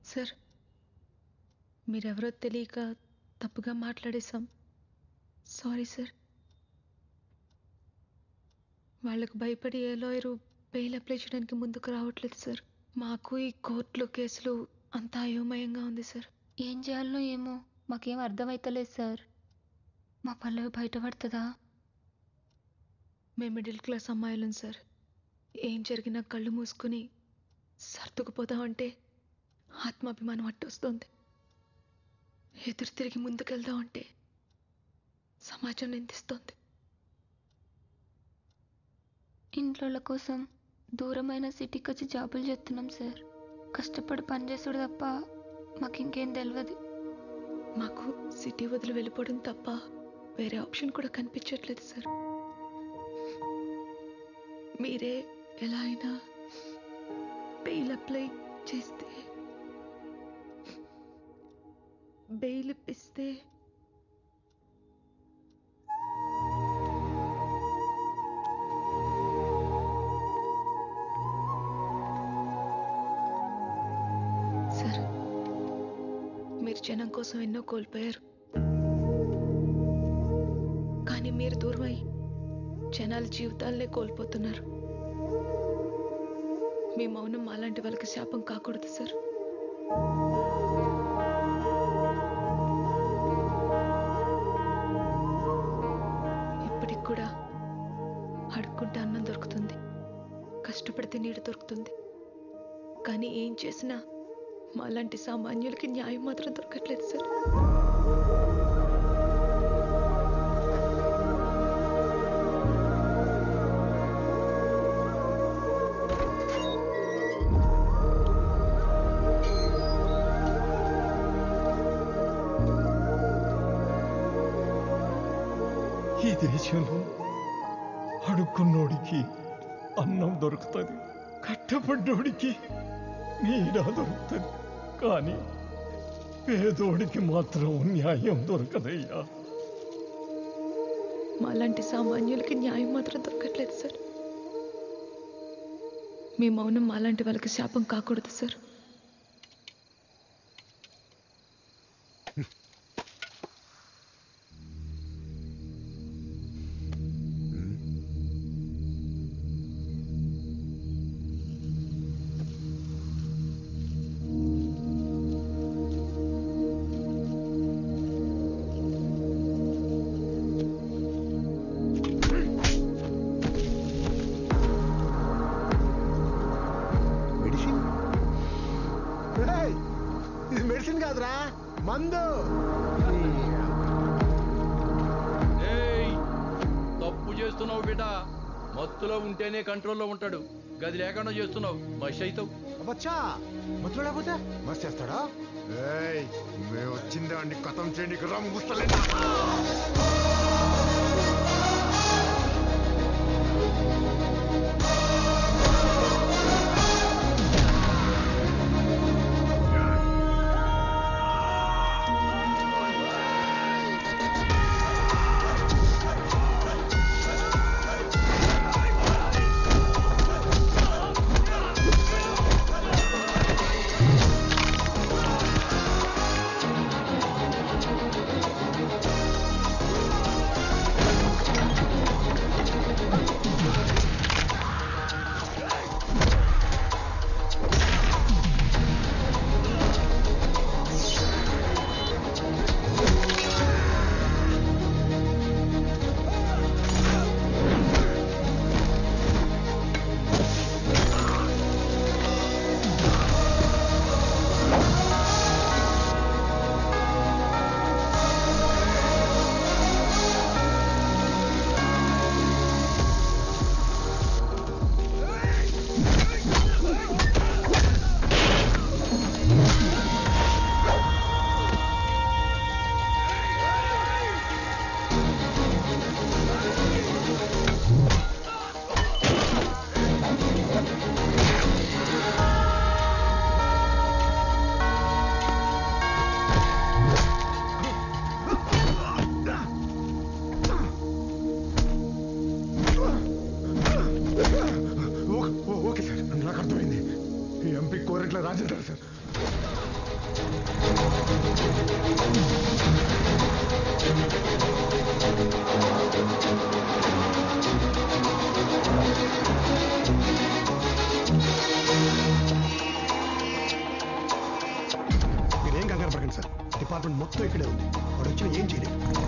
sir మీరెవరో తెలియక తప్పుగా మాట్లాడేశాం సారీ సార్ వాళ్ళకు భయపడి ఏ లాయరు బెయిల్ అప్లై చేయడానికి ముందుకు రావట్లేదు సార్ మాకు ఈ కోర్టులు కేసులు అంతా అయోమయంగా ఉంది సార్ ఏం చేయాలనో ఏమో మాకేం అర్థమైతలేదు సార్ మా పల్లవి బయటపడుతుందా మేము మిడిల్ క్లాస్ అమ్మాయిలం సార్ ఏం జరిగినా కళ్ళు మూసుకుని సర్దుకుపోదామంటే ఆత్మాభిమానం అట్టొస్తుంది ఎదురు తిరిగి ముందుకెళ్దామంటే సమాజం నిందిస్తోంది ఇంట్లో కోసం దూరమైన సిటీకి వచ్చి జాబులు చేస్తున్నాం సార్ కష్టపడి పనిచేసుడు తప్ప మాకు ఇంకేం తెలియదు మాకు సిటీ వదిలి వెళ్ళిపోవడం తప్ప వేరే ఆప్షన్ కూడా కనిపించట్లేదు సార్ మీరే ఎలా అయినా బెయిల్ అప్లై చేస్తే బెయిల్ ఇప్పిస్తే సార్ మీరు జనం కోసం ఎన్నో కోల్పోయారు కానీ మీరు దూరమై జనాల జీవితాలనే కోల్పోతున్నారు మీ మౌనం అలాంటి వాళ్ళకి శాపం కాకూడదు సార్ ఇప్పటికి కూడా అడుక్కుంటే అన్నం దొరుకుతుంది కష్టపడితే నీడ దొరుకుతుంది కానీ ఏం చేసినా మాలాంటి సామాన్యులకి న్యాయం మాత్రం దొరకట్లేదు సార్ ఈ దేశంలో అడుక్కున్నోడికి అన్నం దొరుకుతుంది కట్టపడ్డోడికి నీడ దొరుకుతుంది కానీ పేదోడికి మాత్రం న్యాయం దొరకదయ్యా మాలాంటి సామాన్యులకి న్యాయం మాత్రం దొరకట్లేదు సార్ మీ మౌనం మాలాంటి వాళ్ళకి శాపం కాకూడదు సార్ మెడిసిన్ ఏయ్, ఇది మెడిసిన్ కాదురా మందు ఏయ్ తప్పు చేస్తున్నావు బిడ్డ మత్తులో ఉంటేనే కంట్రోల్లో ఉంటాడు గది లేకుండా చేస్తున్నావు మష్ అవుతావు బచ్చా మత్తులో లేకపోతే మస్తు చేస్తాడా ఏయ్ మేము వచ్చిందా అండి కథం చేయండి రా ముస్తలేదా ఓ- ఓ- ఓకే సార్ నాకు అర్థమైంది ఈ ఎంపీ కోరెట్ల రాజేంద్ర సార్ డిపార్ట్మెంట్ మొత్తం ఇక్కడే ఉంది వాడు వచ్చిన ఏం చేయలేదు